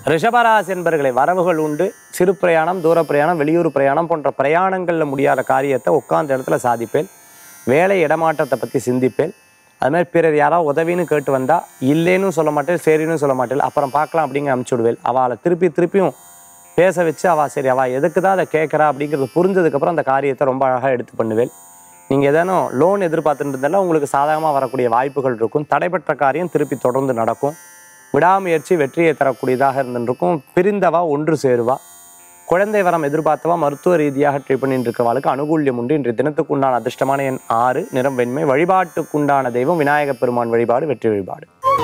ரிஷபராசி என்பர்களை வரவுகள் உண்டு சிறு பிரயாணம் தூர பிரயாணம் வெளியூர் பிரயாணம் போன்ற பிரயாணங்களில் முடியாத காரியத்தை உட்கார்ந்த இடத்துல சாதிப்பேன் வேலை இடமாற்றத்தை பற்றி சிந்திப்பேன் அது மாதிரி பிறர் யாராவது உதவின்னு கேட்டு வந்தா இல்லைன்னு சொல்ல மாட்டேன் சரின்னு சொல்ல மாட்டேன் அப்புறம் பார்க்கலாம் அப்படிங்க அனுப்பிச்சு விடுவேன் அவளை திருப்பி திருப்பியும் பேச வச்சு அவள் சரி அவள் எதுக்கு தான் அதை கேட்குறா அப்படிங்கிறது புரிஞ்சதுக்கப்புறம் அந்த காரியத்தை ரொம்ப அழகாக எடுத்து பண்ணுவேன் நீங்கள் ஏதேனும் லோன் எதிர்பார்த்துட்டு இருந்தாலும் உங்களுக்கு சாதகமாக வரக்கூடிய வாய்ப்புகள் இருக்கும் தடைப்பட்ட காரியம் திருப்பி தொடர்ந்து நடக்கும் விடாமுயற்சி வெற்றியை தரக்கூடியதாக இருந்துருக்கும் பிரிந்தவா ஒன்று சேருவா குழந்தை வரம் எதிர்பார்த்தவா மருத்துவ ரீதியாக ட்ரீட் பண்ணிட்டு இருக்கவாளுக்கு அனுகூல்யம் உண்டு இன்றைய தினத்துக்கு உண்டான அதிர்ஷ்டமான எண் ஆறு நிறம் வெண்மை வழிபாட்டுக்குண்டான தெய்வம் விநாயகப் பெருமான் வழிபாடு வெற்றி வழிபாடு